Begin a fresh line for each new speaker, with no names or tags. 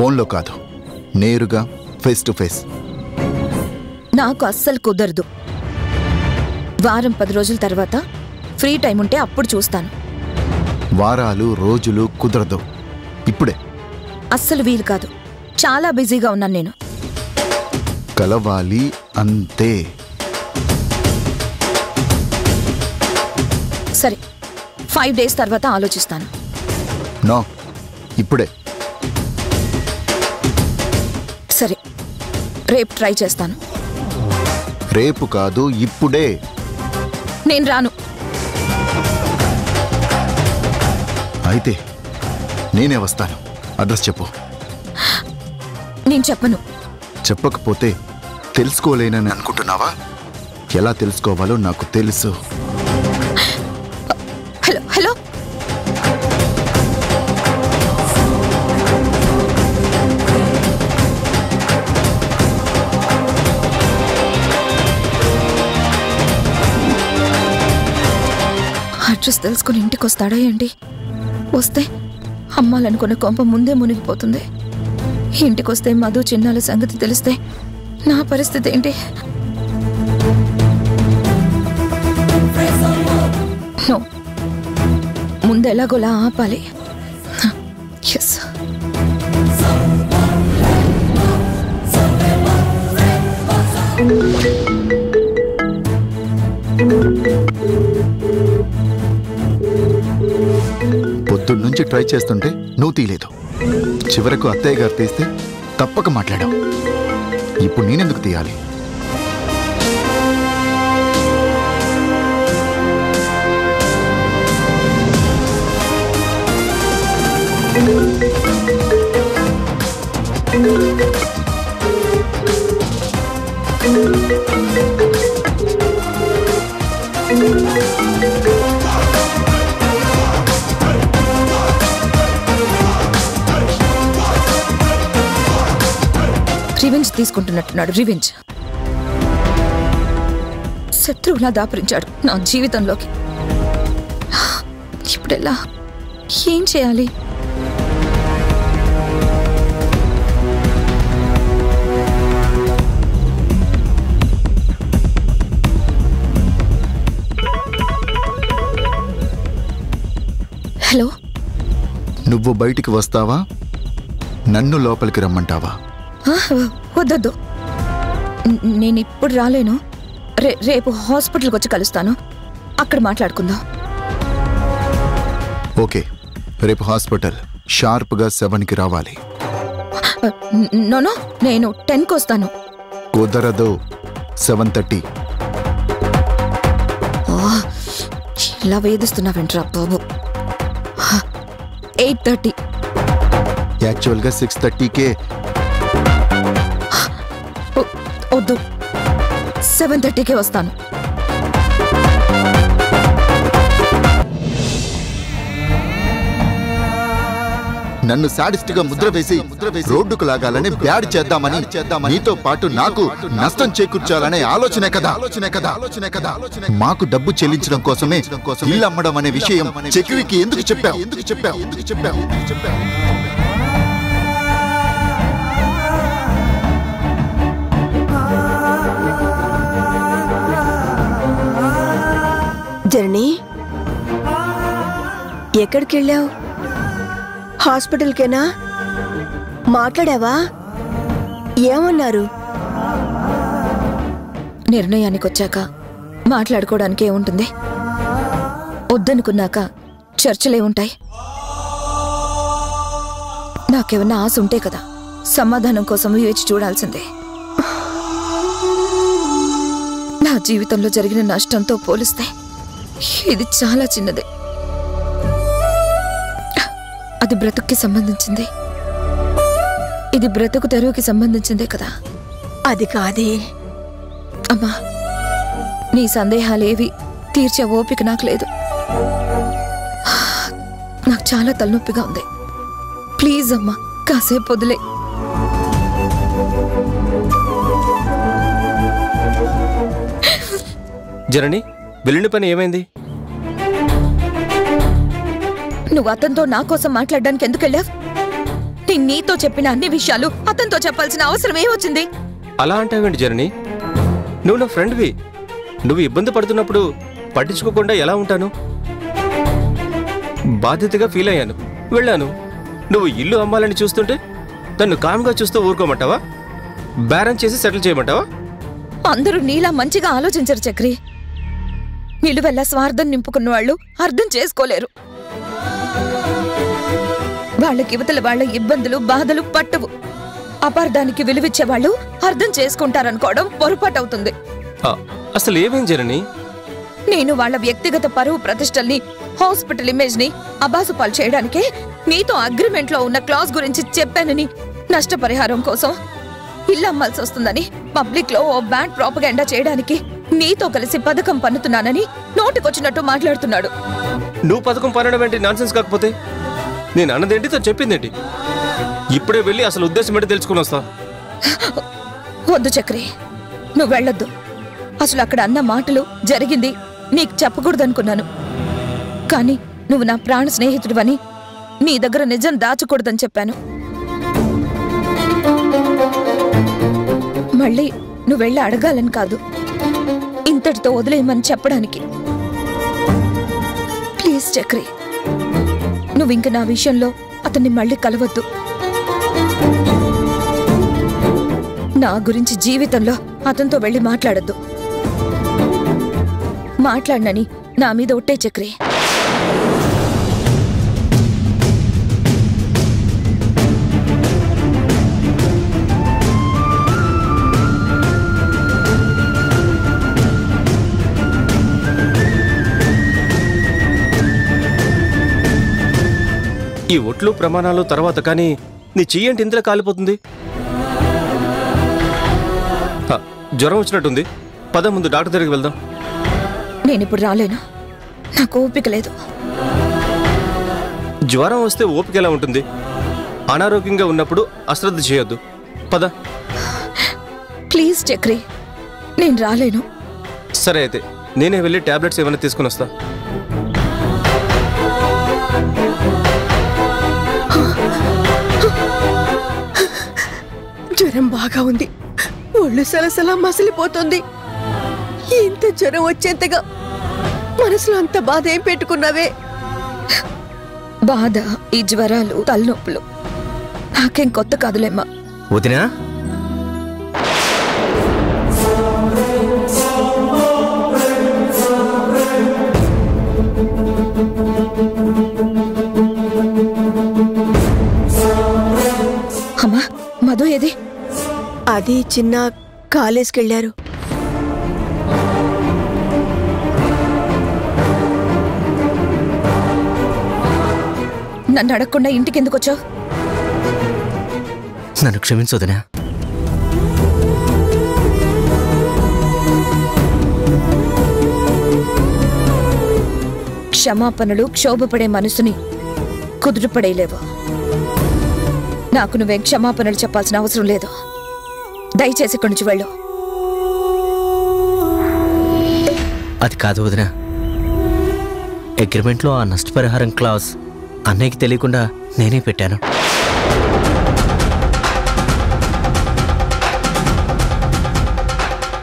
ఫోన్లో కాదు నేరుగా ఫేస్ టు ఫేస్
నాకు అస్సలు కుదరదు వారం పది రోజుల తర్వాత ఫ్రీ టైం ఉంటే అప్పుడు చూస్తాను
వారాలు రోజులు కుదరదు ఇప్పుడే
అస్సలు వీలు కాదు చాలా బిజీగా ఉన్నాను నేను
కలవాలి అంతే
సరే ఫైవ్ డేస్ తర్వాత ఆలోచిస్తాను
నో ఇప్పుడే
సరే రేపు ట్రై చేస్తాను
రేపు కాదు ఇప్పుడే
నేను రాను
అయితే నేనే వస్తాను అడ్రస్ చెప్పు
నేను చెప్పను
చెప్పకపోతే తెలుసుకోలేనని అనుకుంటున్నావా ఎలా తెలుసుకోవాలో నాకు తెలుసు
హలో హలో అడ్రస్ తెలుసుకుని ఇంటికి వస్తాడా ఏంటి వస్తే అమ్మాలనుకున్న కొంప ముందే మునిగిపోతుంది ఇంటికి వస్తే మధు చిన్నాల సంగతి తెలిస్తే నా పరిస్థితి ఏంటి నో ముందు ఎలాగోలా ఆపాలి ఎస్
పొద్దున్నుంచి ట్రై చేస్తుంటే నువ్వు తీయలేదు చివరకు అత్తయ్య గారు తీస్తే తప్పక మాట్లాడావు ఇప్పుడు నేనెందుకు తీయాలి
రివెంజ్ తీసుకుంటున్నట్టున్నాడు రివెంజ్ శత్రువులా దాపురించాడు నా జీవితంలోకి ఇప్పుడెలా ఏం చేయాలి హలో
నువ్వు బయటికి వస్తావా నన్ను లోపలికి రమ్మంటావా
ఆ, వద్దొద్దు న- నేను ఇప్పుడు రాలేను రే రేపు హాస్పిటల్కి వచ్చి కలుస్తాను అక్కడ మాట్లాడుకుందాం
ఓకే రేపు హాస్పిటల్ షార్ప్గా సెవెన్కి రావాలి
నోనో నేను టెన్కి వస్తాను
కుదరదు సెవెన్ థర్టీ
ఓ, ఇలా వేధిస్తున్నావేంట్రా బాబు ఎయిట్ థర్టీ
యాక్చువల్గా సిక్స్ థర్టీకే
వద్దు సెవెన్ థర్టీకే వస్తాను
నన్ను సాడిస్ట్ గా ముద్ర వేసి రోడ్డుకు లాగాలని బ్యాడ్ చేద్దామని చేద్దామని నీతో పాటు నాకు నష్టం చేకూర్చాలనే ఆలోచనే కదా ఆలోచనే కదా ఆలోచనే కదా మాకు డబ్బు చెల్లించడం కోసమే ఇల్లు అమ్మడం అనే విషయం చెక్వికి ఎందుకు చెప్పావు ఎందుకు చెప్పావు ఎందుకు చెప్పావు ఎందుకు చెప్పావు
జర్నీ ఎక్కడికి వెళ్ళావు హాస్పిటల్కేనా మాట్లాడావా ఏమన్నారు
నిర్ణయానికి వచ్చాక మాట్లాడుకోవడానికి ఏముంటుంది వద్దనుకున్నాక చర్చలే ఉంటాయి నాకేమన్నా ఆశ ఉంటే కదా సమాధానం కోసం వేచి చూడాల్సిందే నా జీవితంలో జరిగిన నష్టంతో పోలిస్తే ఇది చాలా చిన్నదే అది బ్రతుక్కి సంబంధించింది ఇది బ్రతుకు తెరువుకి సంబంధించిందే కదా
అది కాదే
అమ్మా నీ సందేహాలేవి తీర్చే ఓపిక నాకు లేదు నాకు చాలా తలనొప్పిగా ఉంది ప్లీజ్ అమ్మా కాసేపు వదిలే
జనని వెళ్ళిన పని ఏమైంది
నువ్వు అతనితో నా కోసం మాట్లాడడానికి ఎందుకు వెళ్ళావు నేను నీతో చెప్పిన అన్ని విషయాలు అతనితో చెప్పాల్సిన అవసరం ఏమొచ్చింది
అలా అంటావేంటి జనని నువ్వు నా ఫ్రెండ్వి నువ్వు ఇబ్బంది పడుతున్నప్పుడు పట్టించుకోకుండా ఎలా ఉంటాను బాధ్యతగా ఫీల్ అయ్యాను వెళ్ళాను నువ్వు ఇల్లు అమ్మాలని చూస్తుంటే తను కామ్గా చూస్తూ ఊరుకోమంటావా బేరం చేసి సెటిల్ చేయమంటావా
అందరూ నీలా మంచిగా ఆలోచించరు చక్రి నిలువెల్ల స్వార్థం నింపుకున్న వాళ్ళు అర్థం చేసుకోలేరు వాళ్ళకి ఇవతల వాళ్ళ ఇబ్బందులు బాధలు పట్టవు అపార్థానికి విలువిచ్చే వాళ్ళు అర్థం చేసుకుంటారనుకోవడం పొరపాటవుతుంది
ఆ, అసలు ఏమేం జనని
నేను వాళ్ళ వ్యక్తిగత పరువు ప్రతిష్టల్ని హాస్పిటల్ ఇమేజ్ ని అబాసుపాలు చేయడానికే నీతో అగ్రిమెంట్ లో ఉన్న క్లాజ్ గురించి చెప్పానని నష్టపరిహారం కోసం ఇల్లు అమ్మాల్సి వస్తుందని పబ్లిక్ లో ఓ బ్యాడ్ ప్రాపగెండా చేయడానికి నీతో కలిసి పథకం పన్నుతున్నానని నోటికొచ్చినట్టు మాట్లాడుతున్నాడు
నువ్వు పథకం పనడం ఏంటి నాన్సెన్స్ కాకపోతే నేను అన్నదేంటి తను చెప్పిందేంటి ఇప్పుడే వెళ్ళి అసలు ఉద్దేశం ఏంటి తెలుసుకుని వస్తా
వద్దు చక్రి నువ్వు వెళ్ళొద్దు అసలు అక్కడ అన్న మాటలు జరిగింది నీకు చెప్పకూడదనుకున్నాను కానీ నువ్వు నా ప్రాణ స్నేహితుడివని నీ దగ్గర నిజం దాచకూడదని చెప్పాను మళ్ళీ నువ్వు వెళ్ళి అడగాలని కాదు ఇంతటితో వదిలేయమని చెప్పడానికి ప్లీజ్ చక్రి నువ్వు ఇంక నా విషయంలో అతన్ని మళ్ళీ కలవద్దు నా గురించి జీవితంలో అతనితో వెళ్ళి మాట్లాడద్దు మాట్లాడనని నా మీద ఒట్టే చక్రి
ఈ ఒట్లు ప్రమాణాలు తర్వాత కానీ నీ చెయ్యంటి ఇంతలో కాలిపోతుంది హ, జ్వరం వచ్చినట్టుంది పద ముందు డాక్టర్ దగ్గరికి వెళ్దాం
నేనిప్పుడు రాలేను నాకు ఓపిక లేదు
జ్వరం వస్తే ఓపిక ఎలా ఉంటుంది అనారోగ్యంగా ఉన్నప్పుడు అశ్రద్ధ చేయొద్దు పద
ప్లీజ్ చక్రి నేను రాలేను
సరే అయితే నేనే వెళ్ళి టాబ్లెట్స్ ఏమైనా తీసుకుని వస్తా
జ్వరం బాగా ఉంది ఒళ్ళు సలసలా మసిలిపోతుంది ఇంత జ్వరం వచ్చేంతగా మనసులో అంత బాధ ఏం పెట్టుకున్నావే
బాధ ఈ జ్వరాలు తలనొప్పులు నాకేం కొత్త కాదులేమ్మా
వదినా
అమ్మా మధు ఏది
అది చిన్న కాలేజ్కి వెళ్ళారు
నన్ను అడగకుండా ఇంటికి ఎందుకు వచ్చావు
నన్ను క్షమించు వదినా
క్షమాపణలు క్షోభపడే మనసుని కుదురుపడేలేవు నాకు నువ్వేం క్షమాపణలు చెప్పాల్సిన అవసరం లేదు దయచేసి ఇక్కడి నుంచి వెళ్ళు
అది కాదు వదినా అగ్రిమెంట్లో ఆ నష్టపరిహారం క్లాస్ అన్నయ్యకి తెలియకుండా నేనే పెట్టాను